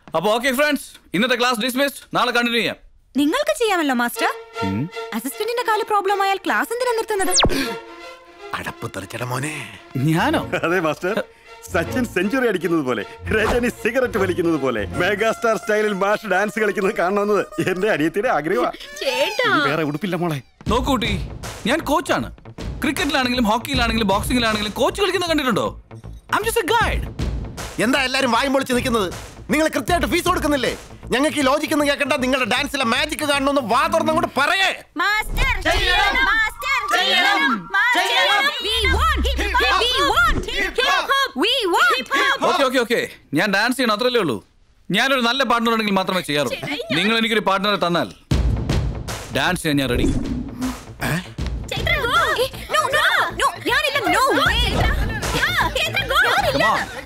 അപ്പൊ okay friends ഇന്നത്തെ class dismissed നാളെ കണ്ടിന്യൂ ചെയ്യാം നിങ്ങൾക്ക് ചെയ്യാമല്ലോ മാസ്റ്റർ അസിസ്റ്റന്റിന്റെ കാല് പ്രോബ്ലം ആയാൽ ക്ലാസ് എന്തിനാ നിർത്തുന്നത് അടപ്പ് തെറിച്ചട മോനെ ഞാനോ അതെ മാസ്റ്റർ സച്ചിൻ സെഞ്ചുറി അടിക്കുന്നത് പോലെ രജനി സിഗരറ്റ് വലിക്കുന്നത് പോലെ മെഗാസ്റ്റാർ സ്റ്റൈലിൽ മാഷ് ഡാൻസ് കളിക്കുന്നത് കാണണമെന്നത് എന്റെ അനിയത്തിയുടെ ആഗ്രഹമാണ് ചേട്ടാ വേറെ ഉടുപ്പില്ല മോളെ നോക്കൂ കുട്ടി ഞാൻ കോച്ചാണ് ക്രിക്കറ്റിലാണെങ്കിലും ഹോക്കിയിലാണെങ്കിലും ബോക്സിംഗിലാണെങ്കിലും കോച്ച് കളിക്കുന്നത് കണ്ടിട്ടുണ്ടോ ഐ ജസ്റ്റ് എ ഗൈഡ് എന്താ എല്ലാരും വായും പൊളിച്ച് നിൽക്കുന്നത് നിങ്ങൾ കൃത്യമായിട്ട് ഫീസ് കൊടുക്കുന്നില്ലേ ഞങ്ങൾക്ക് ഈ ലോജിക്ക് ഒന്നും കേൾക്കണ്ട നിങ്ങളുടെ ഡാൻസിലെ മാജിക് കാണണമെന്ന് വാ തുറന്നങ്ങോട്ട് പറയേ മാസ്റ്റർ ചെയ്യണം മാസ്റ്റർ ചെയ്യണം master we want we want we want okay okay okay ഞാൻ ഡാൻസ് ചെയ്യണം അത്രല്ലേ ഉള്ളൂ ഞാനൊരു നല്ല പാർട്ണർ ഉണ്ടെങ്കിൽ മാത്രമേ ചെയ്യാറുള്ളൂ നിങ്ങൾ എനിക്കൊരു പാർട്ണറെ തന്നാൽ ഡാൻസ് ചെയ്യാൻ ഞാൻ റെഡി no no no ഞാനില്ല no way Come on.